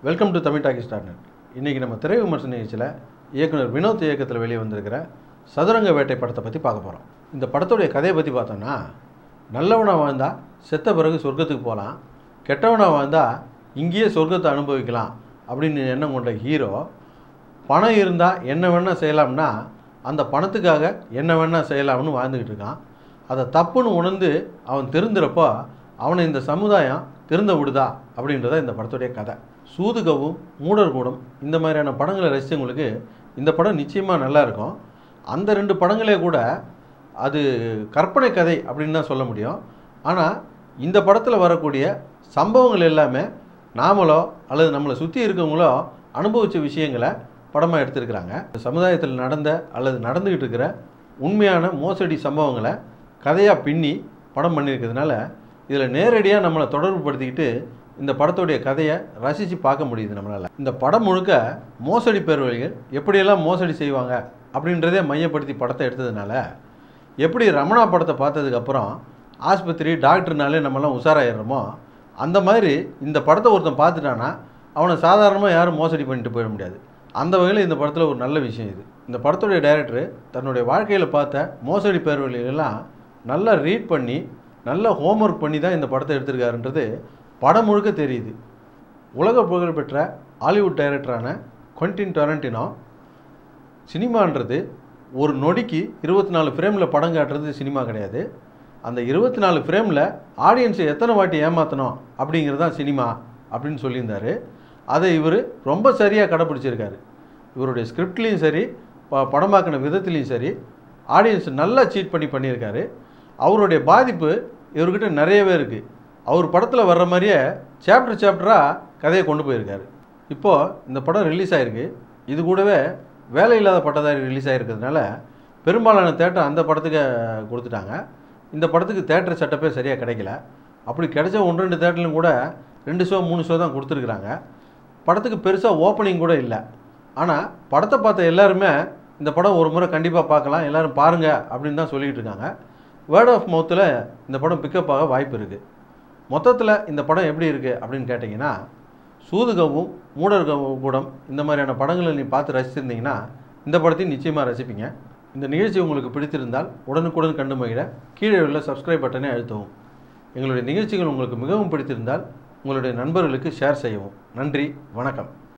welcome to Tamil talkie star net இன்றைக்கி நம்ம திரை விமர்சன நிகழ்ச்சியில் இயக்குனர் வினோத் இயக்கத்தில் வெளியே வந்திருக்கிற சதுரங்க வேட்டை படத்தை பற்றி பார்க்க போகிறோம் இந்த படத்துடைய கதையை பற்றி பார்த்தோம்னா நல்லவனாக வாழ்ந்தால் செத்த பிறகு சொர்க்கத்துக்கு போகலாம் கெட்டவனாக வாழ்ந்தால் இங்கேயே சொர்க்கத்தை அனுபவிக்கலாம் அப்படின்னு எண்ணம் கொண்ட ஹீரோ பணம் இருந்தால் என்ன வேணால் செய்யலாம்னா அந்த பணத்துக்காக என்ன வேணால் செய்யலாம்னு வாழ்ந்துக்கிட்டு இருக்கான் அதை தப்புன்னு உணர்ந்து அவன் திருந்துறப்போ அவனை இந்த சமுதாயம் திருந்த விடுதா அப்படின்றத இந்த படத்துடைய கதை சூதுகவும் மூடர் கூடம் இந்த மாதிரியான படங்களை ரசித்தவங்களுக்கு இந்த படம் நிச்சயமாக நல்லா இருக்கும் அந்த ரெண்டு படங்களே கூட அது கற்பனை கதை அப்படின்னு தான் சொல்ல முடியும் ஆனால் இந்த படத்தில் வரக்கூடிய சம்பவங்கள் எல்லாமே நாமளோ அல்லது நம்மளை சுற்றி இருக்கவங்களோ அனுபவித்த விஷயங்களை படமாக எடுத்திருக்கிறாங்க சமுதாயத்தில் நடந்த அல்லது நடந்துக்கிட்டு இருக்கிற உண்மையான மோசடி சம்பவங்களை கதையாக பின்னி படம் பண்ணியிருக்கிறதுனால இதில் நேரடியாக நம்மளை தொடர்பு படுத்திக்கிட்டு இந்த படத்துடைய கதையை ரசித்து பார்க்க முடியுது நம்மளால் இந்த படம் முழுக்க மோசடி பேர்வழிகள் எப்படியெல்லாம் மோசடி செய்வாங்க அப்படின்றதே மையப்படுத்தி படத்தை எடுத்ததுனால எப்படி ரமணா படத்தை பார்த்ததுக்கப்புறம் ஆஸ்பத்திரி டாக்டர்னாலே நம்மலாம் உஷாராயிடுறோமோ அந்த மாதிரி இந்த படத்தை ஒருத்தன் பார்த்துட்டானா அவனை சாதாரணமாக யாரும் மோசடி பண்ணிட்டு போயிட முடியாது அந்த வகையில் இந்த படத்தில் ஒரு நல்ல விஷயம் இது இந்த படத்துடைய டைரக்டர் தன்னுடைய வாழ்க்கையில் பார்த்த மோசடி பேர்வழிகளெல்லாம் நல்லா ரீட் பண்ணி நல்ல ஹோம்ஒர்க் பண்ணி தான் இந்த படத்தை எடுத்திருக்காருன்றது படம் முழுக்க தெரியுது உலக புகழ்பெற்ற ஹாலிவுட் டைரக்டரான கொன்டின் டொரண்டினோ சினிமான்றது ஒரு நொடிக்கு இருபத்தி நாலு ஃப்ரேமில் படம் காட்டுறது சினிமா கிடையாது அந்த இருபத்தி நாலு ஃப்ரேமில் ஆடியன்ஸை எத்தனை வாட்டி ஏமாற்றணும் அப்படிங்கிறது தான் சினிமா அப்படின்னு சொல்லியிருந்தார் அதை இவர் ரொம்ப சரியாக கடைப்பிடிச்சிருக்காரு இவருடைய ஸ்கிரிப்ட்லேயும் சரி ப படமாக்கின விதத்துலேயும் சரி ஆடியன்ஸ் நல்லா சீட் பண்ணி பண்ணியிருக்காரு அவருடைய பாதிப்பு இவர்கிட்ட நிறையவே இருக்குது அவர் படத்தில் வர்ற மாதிரியே சாப்டர் சாப்டராக கதையை கொண்டு போயிருக்காரு இப்போது இந்த படம் ரிலீஸ் ஆகிருக்கு இது கூடவே வேலை இல்லாத பட்டதாரி ரிலீஸ் ஆகிருக்கிறதுனால பெரும்பாலான தேட்டர் அந்த படத்துக்கு கொடுத்துட்டாங்க இந்த படத்துக்கு தேட்டர் செட்டப்பே சரியாக கிடைக்கல அப்படி கிடைச்ச ஒன்று ரெண்டு தேட்டர்லையும் கூட ரெண்டு ஷோ மூணு ஷோ தான் கொடுத்துருக்குறாங்க படத்துக்கு பெருசாக ஓப்பனிங் கூட இல்லை ஆனால் படத்தை பார்த்த எல்லாருமே இந்த படம் ஒரு முறை கண்டிப்பாக பார்க்கலாம் எல்லோரும் பாருங்கள் அப்படின்னு தான் சொல்லிகிட்டு இருக்காங்க வேர்ட் ஆஃப் மவுத்தில் இந்த படம் பிக்கப் ஆக வாய்ப்பு இருக்குது மொத்தத்தில் இந்த படம் எப்படி இருக்குது அப்படின்னு கேட்டிங்கன்னா சூதுகவும் மூடர்கவும் கூடம் இந்த மாதிரியான படங்களை நீ பார்த்து ரசிச்சிருந்தீங்கன்னா இந்த படத்தையும் நிச்சயமாக ரசிப்பீங்க இந்த நிகழ்ச்சி உங்களுக்கு பிடித்திருந்தால் உடனுக்குடன் கண்டு மகிழ கீழே உள்ள சப்ஸ்கிரைப் பட்டனை அழுத்தவும் எங்களுடைய நிகழ்ச்சிகள் உங்களுக்கு மிகவும் பிடித்திருந்தால் உங்களுடைய நண்பர்களுக்கு ஷேர் செய்யவும் நன்றி வணக்கம்